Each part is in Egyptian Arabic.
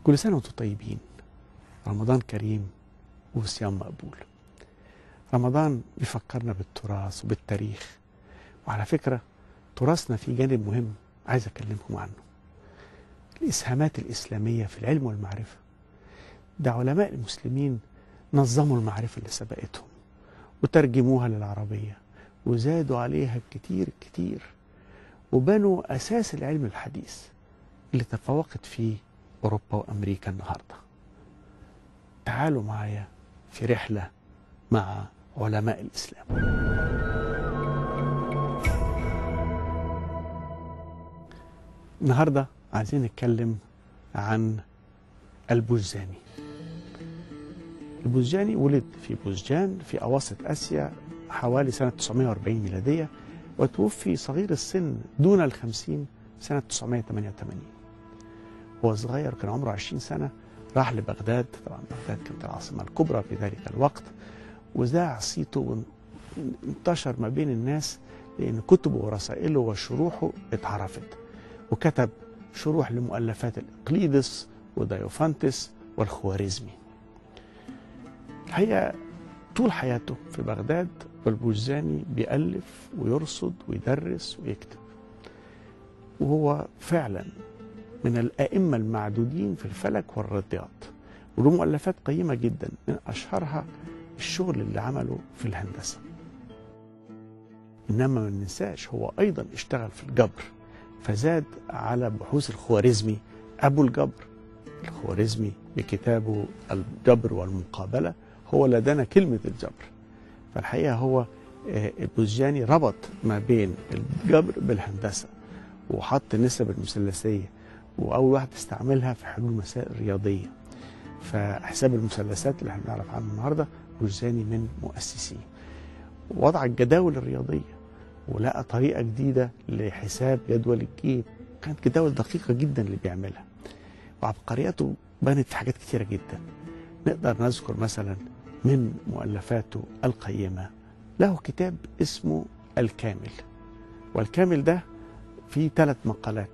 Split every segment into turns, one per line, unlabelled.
كل سنة وانتم طيبين رمضان كريم وصيام مقبول رمضان بيفكرنا بالتراث وبالتاريخ وعلى فكرة تراثنا في جانب مهم عايز أكلمكم عنه الإسهامات الإسلامية في العلم والمعرفة ده علماء المسلمين نظموا المعرفة اللي سبقتهم وترجموها للعربية وزادوا عليها كتير كتير وبنوا أساس العلم الحديث اللي تفوقت فيه أوروبا وأمريكا النهاردة تعالوا معايا في رحلة مع علماء الإسلام النهاردة عايزين نتكلم عن البوزاني البوزجاني ولد في بوزجان في أواسط آسيا حوالي سنة 940 ميلادية وتوفي صغير السن دون الخمسين سنة 988 هو صغير كان عمره 20 سنة راح لبغداد طبعا بغداد كانت العاصمة الكبرى في ذلك الوقت وذاع صيته وانتشر ما بين الناس لأن كتبه ورسائله وشروحه اتعرفت وكتب شروح لمؤلفات الإقليدس وديوفانتس والخوارزمي الحقيقة طول حياته في بغداد والبوزاني بيألف ويرصد ويدرس ويكتب وهو فعلا من الأئمة المعدودين في الفلك والرياضيات وله مؤلفات قيمة جدا من أشهرها الشغل اللي عمله في الهندسة إنما ما ننساش هو أيضا اشتغل في الجبر فزاد على بحوث الخوارزمي أبو الجبر الخوارزمي بكتابه الجبر والمقابلة هو لدينا كلمة الجبر فالحقيقة هو البوزجاني ربط ما بين الجبر بالهندسة وحط النسب المثلثية وأول واحد استعملها في حلول مسائل رياضية فحساب المثلثات اللي احنا بنعرف عنه النهارده بوزجاني من مؤسسيه وضع الجداول الرياضية ولقى طريقة جديدة لحساب جدول الجيب كانت جداول دقيقة جدا اللي بيعملها وعبقرياته بانت في حاجات كتيرة جدا نقدر نذكر مثلا من مؤلفاته القيمة له كتاب اسمه الكامل والكامل ده فيه ثلاث مقالات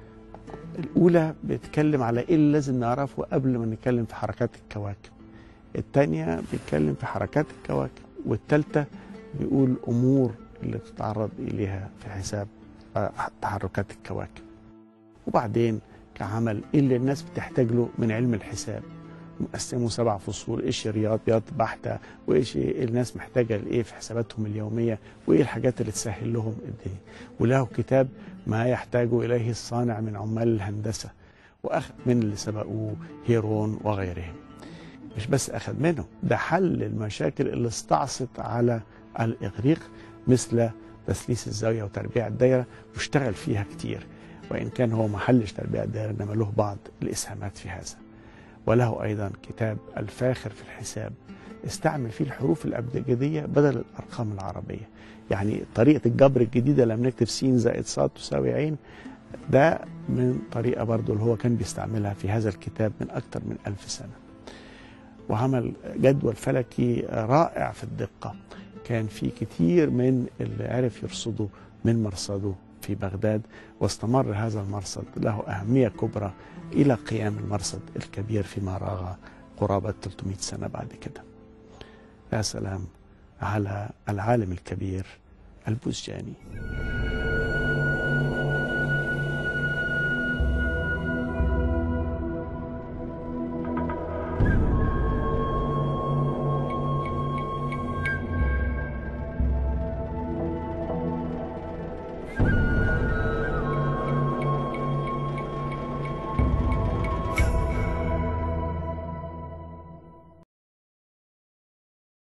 الأولى بيتكلم على إيه اللي لازم نعرفه قبل ما نتكلم في حركات الكواكب الثانية بيتكلم في حركات الكواكب والثالثة بيقول أمور اللي بتتعرض إليها في حساب تحركات الكواكب وبعدين كعمل إيه اللي الناس بتحتاج له من علم الحساب مقسمه سبع فصول ايش رياضيات بحته وايش الناس محتاجه لايه في حساباتهم اليوميه وايه الحاجات اللي تسهل لهم الدنيا وله كتاب ما يحتاج اليه الصانع من عمال الهندسه واخذ من اللي سبقوه هيرون وغيرهم مش بس اخذ منه ده حل المشاكل اللي استعصت على الاغريق مثل تثليث الزاويه وتربيع الدايره واشتغل فيها كتير وان كان هو ما حلش تربيع الدايره انما له بعض الاسهامات في هذا وله أيضا كتاب الفاخر في الحساب استعمل فيه الحروف الأبجدية بدل الأرقام العربية يعني طريقة الجبر الجديدة لما نكتب س زائد ص تساوي عين ده من طريقة برضو اللي هو كان بيستعملها في هذا الكتاب من أكثر من ألف سنة وعمل جدول فلكي رائع في الدقة كان في كتير من اللي عرف يرصده من مرصده في بغداد واستمر هذا المرصد له أهمية كبرى إلى قيام المرصد الكبير في مراغة قرابة 300 سنة بعد كده يا سلام على العالم الكبير البوزجاني